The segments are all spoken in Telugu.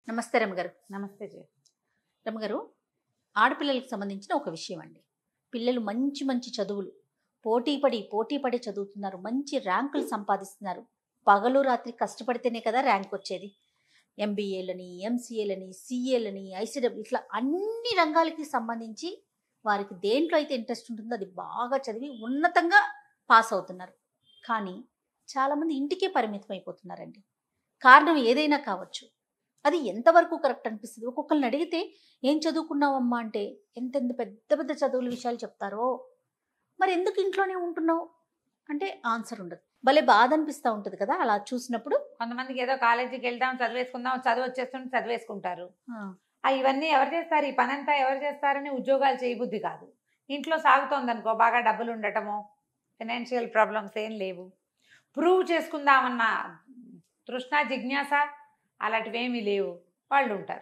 నమస్తే రమగారు నమస్తే జయ రమగారు ఆడపిల్లలకు సంబంధించిన ఒక విషయం అండి పిల్లలు మంచి మంచి చదువులు పోటీ పడి పోటీ పడి చదువుతున్నారు మంచి ర్యాంకులు సంపాదిస్తున్నారు పగలు రాత్రి కష్టపడితేనే కదా ర్యాంక్ వచ్చేది ఎంబీఏలని ఎంసీఏలని సిఏలని ఐసీడబ్ల్యూ ఇట్లా అన్ని రంగాలకి సంబంధించి వారికి దేంట్లో అయితే ఇంట్రెస్ట్ ఉంటుందో అది బాగా చదివి ఉన్నతంగా పాస్ అవుతున్నారు కానీ చాలామంది ఇంటికే పరిమితం అయిపోతున్నారండి కారణం ఏదైనా కావచ్చు అది ఎంతవరకు కరెక్ట్ అనిపిస్తుంది ఒక్కొక్కరిని అడిగితే ఏం చదువుకున్నావమ్మా అంటే ఎంతెంత పెద్ద పెద్ద చదువుల విషయాలు చెప్తారో మరి ఎందుకు ఇంట్లోనే ఉంటున్నావు అంటే ఆన్సర్ ఉండదు భలే బాధ అనిపిస్తూ ఉంటుంది కదా అలా చూసినప్పుడు కొంతమందికి ఏదో కాలేజీకి వెళ్దాం చదివేసుకుందాం చదువు వచ్చేస్తుంటే చదివేసుకుంటారు ఆ, ఆ ఇవన్నీ ఎవరు చేస్తారు ఈ పని అంతా ఎవరు చేస్తారని ఉద్యోగాలు చేయబుద్ధి కాదు ఇంట్లో సాగుతోంది అనుకో బాగా డబ్బులు ఉండటము ఫినాన్షియల్ ప్రాబ్లమ్స్ ఏం లేవు ప్రూవ్ చేసుకుందామన్న తృష్ణ జిజ్ఞాస అలాంటివి ఏమీ లేవు వాళ్ళు ఉంటారు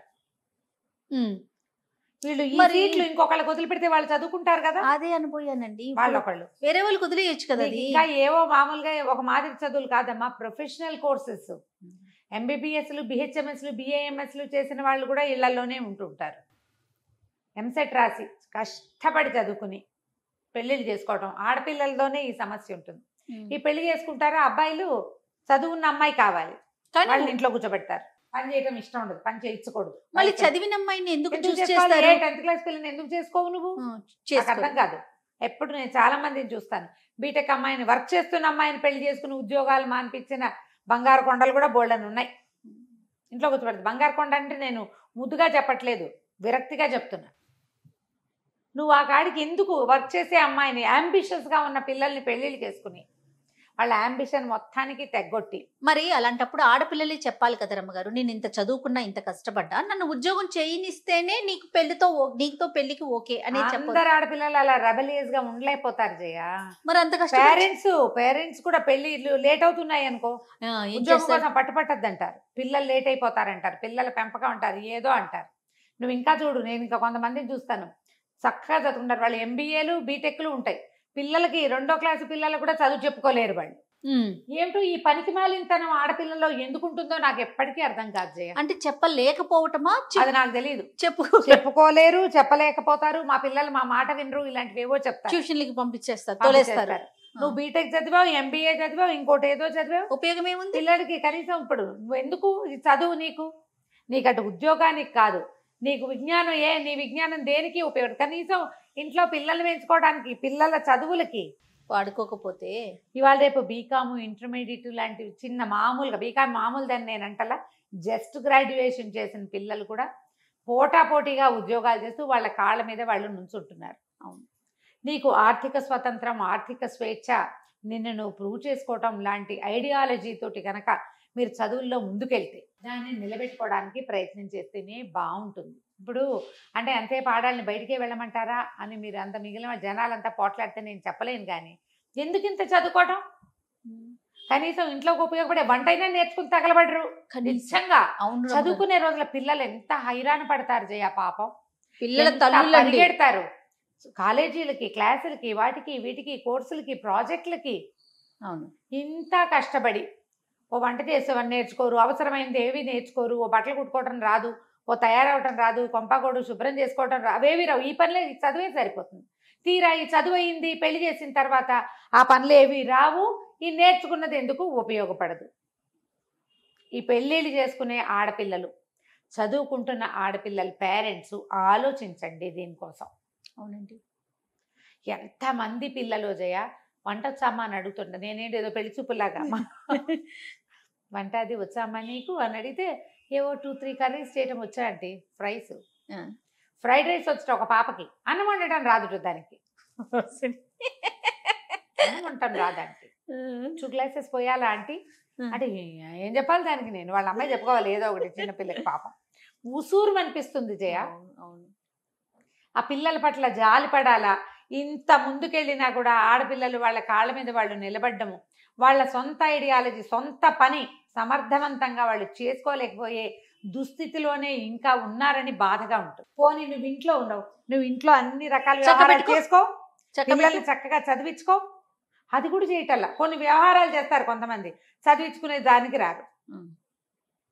ఉమ్, వీళ్ళు ఈ మరి- సీట్లు ఇంకొకళ్ళకి వదిలిపెడితే వాళ్ళు చదువుకుంటారు కదా అదే అనుభోయానండి ఇప్పుడు వాళ్ళు ఒకళ్ళు వేరే వాళ్ళకి వదిలేయచ్చు కదా నీకు అది ఇంకా ఏవో మామూలుగా ఒక మాదిరి చదువులు కాదమ్మా ప్రొఫెషనల్ కోర్సెస్ ఎంబీబీఎస్లు బిహెచ్ఎంఎస్లు బిఏఎంఎస్లు చేసిన వాళ్ళు కూడా ఇళ్లలోనే ఉంటుంటారు ఎంసెట్ రాసి కష్టపడి చదువుకుని పెళ్ళిళ్ళు చేసుకోవటం ఆడపిల్లలతోనే ఈ సమస్య ఉంటుంది ఉమ్. ఈ పెళ్లి చేసుకుంటారా అబ్బాయిలు చదువున్న అమ్మాయి కావాలి కానీ వాళ్ళని ఇంట్లో కూర్చోబెడతారు పని చేయడం ఇష్టం ఉండదు పని చేయించకూడదు మళ్ళీ చదివిన అమ్మాయిని ఎందుకు ఎందుకు చూస్ చేసుకోవాలి? చేస్తారు ఏ టెన్త్ క్లాస్ పిల్లని ఎందుకు చేసుకోవు నువ్వు ఆ, నాకు చేసుకోరు. అర్థం కాదు ఎప్పుడు నేను చాలా మందిని చూస్తాను బీటెక్ అమ్మాయిని వర్క్ చేస్తున్న అమ్మాయిని పెళ్లి చేసుకుని ఉద్యోగాలు మానిపించిన బంగారు కొండలు కూడా బోల్డని ఉన్నాయి ఇంట్లో కూర్చోబెడతారు బంగారు కొండ అంటే నేను ముద్దుగా చెప్పట్లేదు విరక్తిగా చెప్తున్నా నువ్వు ఆ కాడికి ఎందుకు వర్క్ చేసే అమ్మాయిని అంబిషియస్గా ఉన్న పిల్లల్ని పెళ్ళిళ్ళు చేసుకుని వాళ్ళ అంబిషన్ మొత్తానికి తెగ్గొట్టి మరి అలాంటప్పుడు ఆడపిల్లలే చెప్పాలి కదా రమ్మగారు నేను ఇంత చదువుకున్నా ఇంత కష్టపడ్డా నన్ను ఉద్యోగం చేయనిస్తేనే నీకు పెళ్లితో ఓ- నీకుతో పెళ్లికి ఓకే అని చెప్పదు అందరు ఆడపిల్లలు అలా రెబలియస్ గా ఉండలేకపోతారు జయ మరి అంత కష్టపడి పేరెంట్స్ పేరెంట్స్ కూడా పెళ్లి లేట్ అవుతున్నాయి అనుకో ఆ, ఏం ఉద్యోగం చేస్తారు కోసం పట్టుపట్టద్దు అంటారు పిల్లలు లేట్ అయిపోతారంటారు పిల్లల పెంపకం అంటారు ఏదో అంటారు నువ్వు ఇంకా చూడు నేను ఇంకా కొంతమందిని చూస్తాను చక్కగా చదువుకుంటారు వాళ్ళు ఎంబీఏలు బీటెక్లు ఉంటాయి పిల్లలకి రెండో క్లాసు పిల్లలు కూడా చదువు చెప్పుకోలేరు వాళ్ళు ఉమ్. ఏమిటో ఈ పనికి మాలినతనం ఆడపిల్లలో ఎందుకు ఉంటుందో నాకు ఎప్పటికీ అర్థం కాదు జయ అంటే చెప్పలేకపోవటమా చె- అది నాకు తెలియదు చెప్పు చెప్పుకోలేరు చెప్పలేకపోతారు మా పిల్లలు మా మాట వినరు ఇలాంటివి ఏవో చెప్తారు ట్యూషన్లకి పంపించేస్తారు తోలేస్తారు పంపించేస్తారు. నువ్వు బీటెక్ చదివావు ఎంబీఏ చదివావు ఇంకోటి ఏదో చదివావు ఉపయోగం ఏముంది పిల్లడికి కనీసం ఇప్పుడు నువ్వు ఎందుకు ఇది చదువు నీకు నీకు అటు ఉద్యోగానికి కాదు నీకు విజ్ఞానం ఏ నీ విజ్ఞానం దేనికి ఉపయోగం కనీసం ఇంట్లో పిల్లల్ని పెంచుకోవడానికి పిల్లల చదువులకి వాడుకోకపోతే ఇవాళ రేపు బీకాము ఇంటర్మీడియట్ లాంటివి చిన్న మామూలుగా బీకామ్ మామూలు దాన్ని నేను అంటలా జస్ట్ గ్రాడ్యుయేషన్ చేసిన పిల్లలు కూడా పోటాపోటీగా ఉద్యోగాలు చేస్తూ వాళ్ళ కాళ్ళ మీద వాళ్ళు నుంచుంటున్నారు అవును నీకు ఆర్థిక స్వతంత్రం ఆర్థిక స్వేచ్ఛ నిన్ను నువ్వు ప్రూవ్ చేసుకోవటం లాంటి ఐడియాలజీ తోటి కనుక మీరు చదువుల్లో ముందుకెళ్తే దాన్ని నిలబెట్టుకోవడానికి ప్రయత్నం చేస్తేనే బాగుంటుంది ఇప్పుడు అంటే ఎంతసేపు ఆడాలని బయటికే వెళ్ళమంటారా అని మీరు అంత మిగిలిన జనాలంతా పోట్లాడితే నేను చెప్పలేను కానీ ఎందుకు ఇంత చదువుకోవటం కనీసం ఇంట్లోకి ఉపయోగపడే వంట అయినా నేర్చుకుని తగలబడరు కనీసం నిజంగా అవును రమ్మగారు. చదువుకునే రోజుల పిల్లలు ఎంత హైరాణ పడతారు జయ పాపం పిల్లల ఎంత తల్లులండి పరిగెడతారు కాలేజీలకి క్లాసులకి వాటికి వీటికి కోర్సులకి ప్రాజెక్టులకి అవును ఇంత కష్టపడి ఓ వంట చేసేవని నేర్చుకోరు అవసరమైంది ఏవి నేర్చుకోరు ఓ బట్టలు కుట్టుకోవటం రాదు ఓ తయారవటం రాదు కొంపకోడు శుభ్రం చేసుకోవటం రాదు అవేవి రావు ఈ పనులే ఈ చదువే సరిపోతుంది తీరా ఈ చదువు అయింది పెళ్లి చేసిన తర్వాత ఆ పనులు ఏవి రావు ఈ నేర్చుకున్నది ఎందుకు ఉపయోగపడదు ఈ పెళ్ళిళ్ళు చేసుకునే ఆడపిల్లలు చదువుకుంటున్న ఆడపిల్లల పేరెంట్స్ ఆలోచించండి దీనికోసం అవునండి ఎంతమంది పిల్లలు జయ వంట వచ్చామా అని అడుగుతుండ నేనేంటి ఏదో పెళ్లి చూపులాగా అమ్మా వంట అది వచ్చామా నీకు అని అడిగితే ఏవో టూ త్రీ కర్రీస్ చేయడం వచ్చా అంటే ఫ్రైస్ ఆ. ఫ్రైడ్ రైస్ వచ్చట ఒక పాపకి అన్నం వండటం రాదు దానికి అన్నం వండటం రాదానికి టూ గ్లాసెస్ పోయాలా ఆంటీ అంటే ఏం చెప్పాలి దానికి నేను వాళ్ళ అమ్మాయి చెప్పుకోవాలి ఏదో ఒకటి చిన్న పిల్లకి పాపం ఉసూరు అనిపిస్తుంది జయ అవును, అవును ఆ పిల్లల పట్ల జాలి పడాలా ఇంత ముందుకెళ్ళినా కూడా ఆడపిల్లలు వాళ్ళ కాళ్ళ మీద వాళ్ళు నిలబడ్డము వాళ్ళ సొంత ఐడియాలజీ సొంత పని సమర్థవంతంగా వాళ్ళు చేసుకోలేకపోయే దుస్థితిలోనే ఇంకా ఉన్నారని బాధగా ఉంటుంది పోనీ నువ్వు ఇంట్లో ఉండవు నువ్వు ఇంట్లో అన్ని రకాల చక్క వ్యవహారాలు పెట్టుకో. చేసుకో చక్కగా పిల్లల్ని చక్కగా చదివించుకో అది కూడా చేయటల్లా కొన్ని వ్యవహారాలు చేస్తారు కొంతమంది చదివించుకునే దానికి రారు ఉమ్.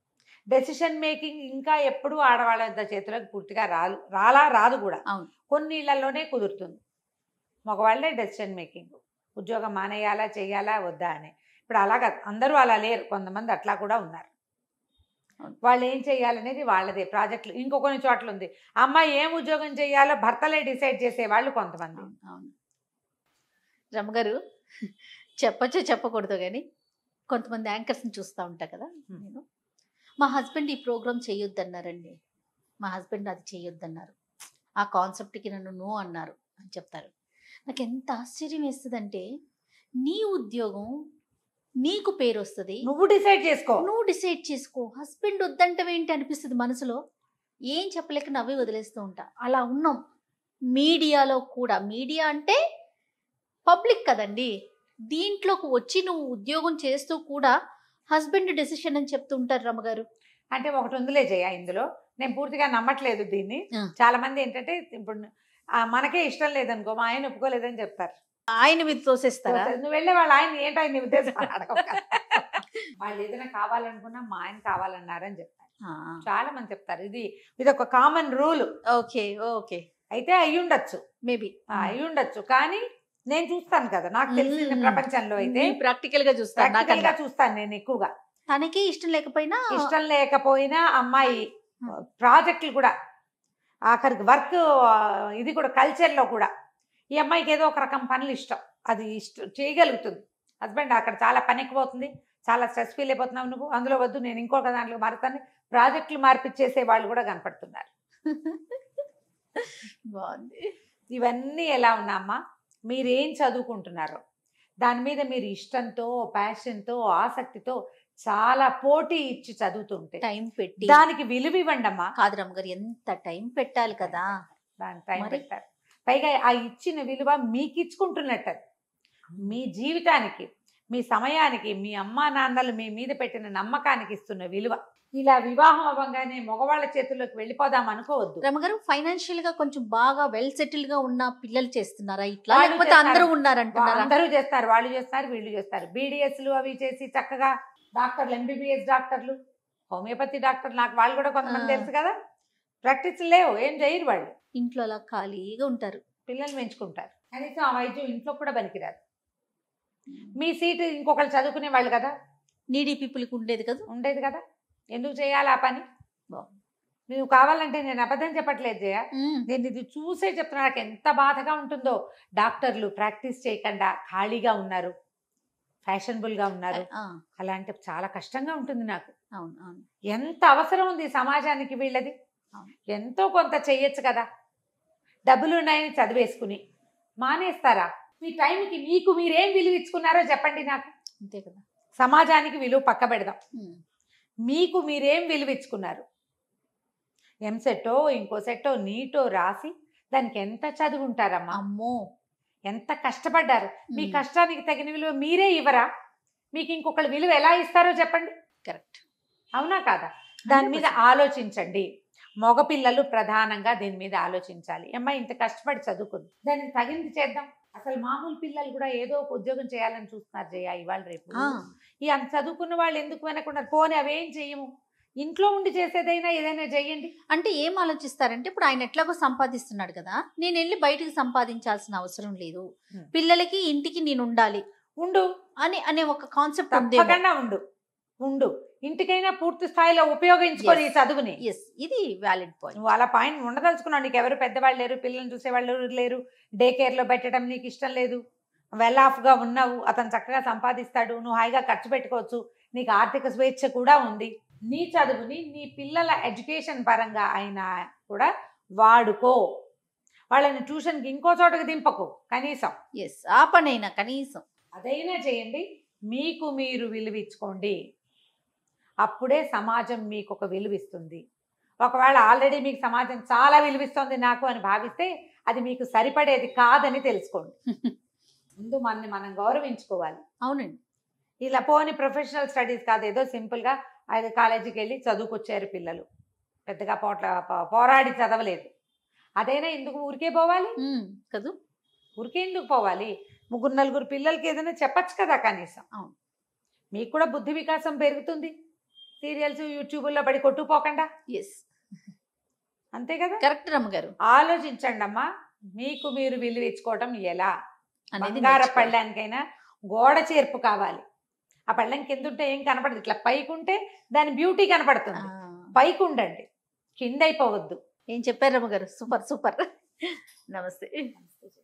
డెసిషన్ మేకింగ్ ఇంకా ఎప్పుడూ ఆడవాళ్ళ ద- చేతిలోకి పూర్తిగా రాదు రాలా రాదు కూడా అవును. కొన్ని ఇళ్లలోనే కుదురుతుంది మగవాళ్ళే డెసిషన్ మేకింగ్ ఉద్యోగం మానేయాలా చేయాలా వద్దా అని ఇప్పుడు అలాగా అందరూ అలా లేరు కొంతమంది అట్లా కూడా ఉన్నారు అవును. వాళ్ళు ఏం చేయాలనేది వాళ్ళదే ప్రాజెక్టులు ఇంకో కొన్ని చోట్ల ఉంది అమ్మాయి ఏం ఉద్యోగం చేయాలో భర్తలే డిసైడ్ చేసే వాళ్ళు కొంతమంది అవును అవును రమ్మగారు చెప్పచ్చో చెప్పకూడదు కానీ కొంతమంది యాంకర్స్ని చూస్తూ ఉంటా కదా Hmm. నేను మా హస్బెండ్ ఈ ప్రోగ్రామ్ చేయొద్దన్నారండి మా హస్బెండ్ అది చేయొద్దన్నారు ఆ కాన్సెప్ట్కి నన్ను నో అన్నారు అని చెప్తారు నాకు ఎంత ఆశ్చర్యం వేస్తుందంటే నీ ఉద్యోగం నీకు పేరు వస్తుంది నువ్వు డిసైడ్ చేసుకో నువ్వు డిసైడ్ చేసుకో హస్బెండ్ వద్దంటవేంటి అనిపిస్తుంది మనసులో ఏం చెప్పలేక నవ్వి వదిలేస్తూ ఉంటా అలా ఉన్నాం మీడియాలో కూడా మీడియా అంటే పబ్లిక్ కదండి దీంట్లోకి వచ్చి నువ్వు ఉద్యోగం చేస్తూ కూడా హస్బెండ్ డెసిషన్ అని చెప్తూ ఉంటారు రమ్మగారు అంటే ఒకటి ఉందిలే జయ ఇందులో నేను పూర్తిగా నమ్మట్లేదు దీన్ని ఆ. చాలా మంది ఏంటంటే ఇప్పుడు ఆ, మనకే ఇష్టం లేదనుకో మా ఆయన ఒప్పుకోలేదని చెప్తారు ఆయన మీద తోసేస్తారా నువ్వు వెళ్ళే వాళ్ళు ఆయన ఏంటో ఆయన ఉద్దేశం అని అడగవు కదా. వాళ్ళు ఏదైనా కావాలనుకున్నా మా ఆయన కావాలన్నారని చెప్తారు చాలా మంది చెప్తారు ఇది ఇది ఒక కామన్ రూల్ ఓకే ఓకే అయితే అయి ఉండొచ్చు మేబీ ఆ, అయి ఉండొచ్చు కానీ నేను చూస్తాను కదా నాకు తెలిసిన మ్మ్. ప్రపంచంలో అయితే ప్రాక్టికల్ గా చూస్తాను ప్రాక్టికల్ గా నాకన్నా చూస్తాను నేను ఎక్కువగా తనకి ఇష్టం లేకపోయినా ఇష్టం లేకపోయినా అమ్మాయి ప్రాజెక్టులు కూడా ఆఖరికి వర్క్ ఇది కూడా కల్చర్లో కూడా ఈ అమ్మాయికి ఏదో ఒక రకం పనులు ఇష్టం అది ఇష్టం చేయగలుగుతుంది హస్బెండ్ అక్కడ చాలా పని ఎక్కువవుతుంది చాలా స్ట్రెస్ ఫీల్ అయిపోతున్నావు నువ్వు అందులో వద్దు నేను ఇంకొక దాంట్లో మారుతాను ప్రాజెక్టులు మార్పిచ్చేసే వాళ్ళు కూడా కనపడుతున్నారు బాగుంది ఇవన్నీ ఎలా ఉన్నామ్మా మీరేం చదువుకుంటున్నారో దాని మీద మీరు ఇష్టంతో ప్యాషన్తో ఆసక్తితో చాలా పోటీ ఇచ్చి చదువుతుంటే టైం పెట్టి దానికి విలువ ఇవ్వండి అమ్మా కాదు రమ్మగారు ఎంత టైం పెట్టాలి కదా దాని టైం మరి? పెట్టారు పైగా ఆ ఇచ్చిన విలువ మీకు ఇచ్చుకుంటున్నట్టు అది. మీ జీవితానికి మీ సమయానికి మీ అమ్మా నాన్నలు మీ మీద పెట్టిన నమ్మకానికి ఇస్తున్న విలువ ఇలా వివాహం అవ్వగానే మగవాళ్ళ చేతుల్లోకి వెళ్ళిపోదాం అనుకోవద్దు రమగారు ఫైనాన్షియల్ గా కొంచెం బాగా వెల్ సెటిల్ గా ఉన్న పిల్లలు చేస్తున్నారా ఇట్లా వాళ్ళు లేకపోతే చేస్తారు. అందరూ ఉన్నారంటున్నారా అందరూ చేస్తారు వాళ్ళు చేస్తారు వీళ్ళు చేస్తారు బీడిఎస్లు అవి చేసి చక్కగా డాక్టర్లు ఎంబీబీఎస్ డాక్టర్లు హోమియోపతి డాక్టర్లు నాకు వాళ్ళు కూడా కొంతమంది ఆ. తెలుసు కదా ప్రాక్టీస్ లేవు ఏం చేయరు వాళ్ళు ఇంట్లో అలా ఖాళీగా ఉంటారు పిల్లలు పెంచుకుంటారు కనీసం ఆ వైద్యం ఇంట్లో కూడా పనికిరాదు మీ సీటు ఇంకొకరు చదువుకునే వాళ్ళు కదా నీడీ పీపుల్ కి ఉండేది కదా ఉండేది కదా ఎందుకు చేయాలి ఆ పని బాగుంది. నువ్వు కావాలంటే నేను అబద్ధం చెప్పట్లేదు జయ ఉమ్, నేను ఇది చూసే చెప్తున్నా నాకు ఎంత బాధగా ఉంటుందో డాక్టర్లు ప్రాక్టీస్ చేయకుండా ఖాళీగా ఉన్నారు ఫ్యాషనబుల్గా ఉన్నారు ఆ, అలాంటి చాలా కష్టంగా ఉంటుంది నాకు అవును అవును ఎంత అవసరం ఉంది ఈ సమాజానికి వీళ్ళది అవును. ఎంతో కొంత చెయ్యొచ్చు కదా డబ్బులు ఉన్నాయని చదివేసుకుని మానేస్తారా మీ టైంకి మీకు మీరేం విలువ ఇచ్చుకున్నారో చెప్పండి నాకు అంతే కదా సమాజానికి విలువ పక్క పెడదాం ఉమ్, మీకు మీరేం విలువ ఇచ్చుకున్నారు ఎంసెట్టో ఇంకో సెట్టో నీటో రాసి దానికి ఎంత చదువుంటారమ్మా అమ్మో ఎంత కష్టపడ్డారు మీ ఉమ్, కష్టానికి తగిన విలువ మీరే ఇవ్వరా మీకు ఇంకొకళ్ళు విలువ ఎలా ఇస్తారో చెప్పండి కరెక్ట్ అవునా కాదా దాని మీద ఆలోచించండి మగపిల్లలు ప్రధానంగా దీని మీద ఆలోచించాలి అమ్మాయి ఇంత కష్టపడి చదువుకుంది దానికి తగింది చేద్దాం అసలు మామూలు పిల్లలు కూడా ఏదో ఒక ఉద్యోగం చేయాలని చూస్తున్నారు జయ ఇవాళ రేపు ఆ, ఈ అంత చదువుకున్న వాళ్ళు ఎందుకు వెనకున్నారు పోనీ అవేం చెయ్యము ఇంట్లో ఉండి చేసేదైనా ఏదైనా చెయ్యండి అంటే ఏం ఆలోచిస్తారంటే ఇప్పుడు ఆయన ఎట్లాగో సంపాదిస్తున్నాడు కదా నేను వెళ్ళి బయటికి సంపాదించాల్సిన అవసరం లేదు ఉమ్. పిల్లలకి ఇంటికి నేను ఉండాలి ఉండు అని అనే ఒక కాన్సెప్ట్ ఉంది తప్పకుండా ఉండు ఉండు ఇంటికైనా పూర్తి స్థాయిలో ఉపయోగించుకొని ఈ Yes. చదువుని ఎస్ ఇది వ్యాలిడ్ పాయింట్ నువ్వు అలా పాయింట్ ఉండదలుచుకున్నావు నీకు ఎవరు పెద్దవాళ్ళు లేరు పిల్లల్ని చూసేవాళ్ళు లేరు డే కేర్లో పెట్టడం నీకు ఇష్టం లేదు వెల్ ఆఫ్గా ఉన్నావు అతను చక్కగా సంపాదిస్తాడు నువ్వు హాయిగా ఖర్చు పెట్టుకోవచ్చు నీకు ఆర్థిక స్వేచ్ఛ కూడా ఉంది నీ చదువుని నీ పిల్లల ఎడ్యుకేషన్ పరంగా అయినా కూడా వాడుకో వాళ్ళని ట్యూషన్కి ఇంకో చోటకి దింపకు కనీసం ఎస్ ఆ పనైనా కనీసం అదైనా చేయండి మీకు మీరు విలువించుకోండి అప్పుడే సమాజం మీకు ఒక విలువిస్తుంది ఒకవేళ ఆల్రెడీ మీకు సమాజం చాలా విలువిస్తుంది నాకు అని భావిస్తే అది మీకు సరిపడేది కాదని తెలుసుకోండి ముందు మనని మనం గౌరవించుకోవాలి అవునండి ఇలా పోని ప్రొఫెషనల్ స్టడీస్ కాదు ఏదో సింపుల్గా అది కాలేజీకి వెళ్ళి చదువుకొచ్చారు పిల్లలు పెద్దగా పోట్ల పో- పోరాడి చదవలేదు అదైనా ఎందుకు ఊరికే పోవాలి ఉమ్, కదూ ఊరికే ఎందుకు పోవాలి ముగ్గురు నలుగురు పిల్లలకి ఏదైనా చెప్పచ్చు కదా కనీసం అవును. మీకు కూడా బుద్ధి వికాసం పెరుగుతుంది సీరియల్స్ యూట్యూబ్లో పడి కొట్టుకుపోకుండా ఎస్ అంతే కదా కరెక్ట్ రమ్మగారు ఆలోచించండి అమ్మా మీకు మీరు విలువ ఇచ్చుకోవటం ఎలా అనేది బంగార నేర్చుకోవాలి. పళ్ళానికైనా గోడ చేర్పు కావాలి ఆ పళ్ళం కింద ఉంటే ఏం కనపడదు ఇట్లా పైకి ఉంటే దాని బ్యూటీ ఆ, కనపడుతుంది పైకి ఉండండి కింద అయిపోవద్దు ఏం చెప్పారు రమ్మగారు సూపర్ సూపర్ నమస్తే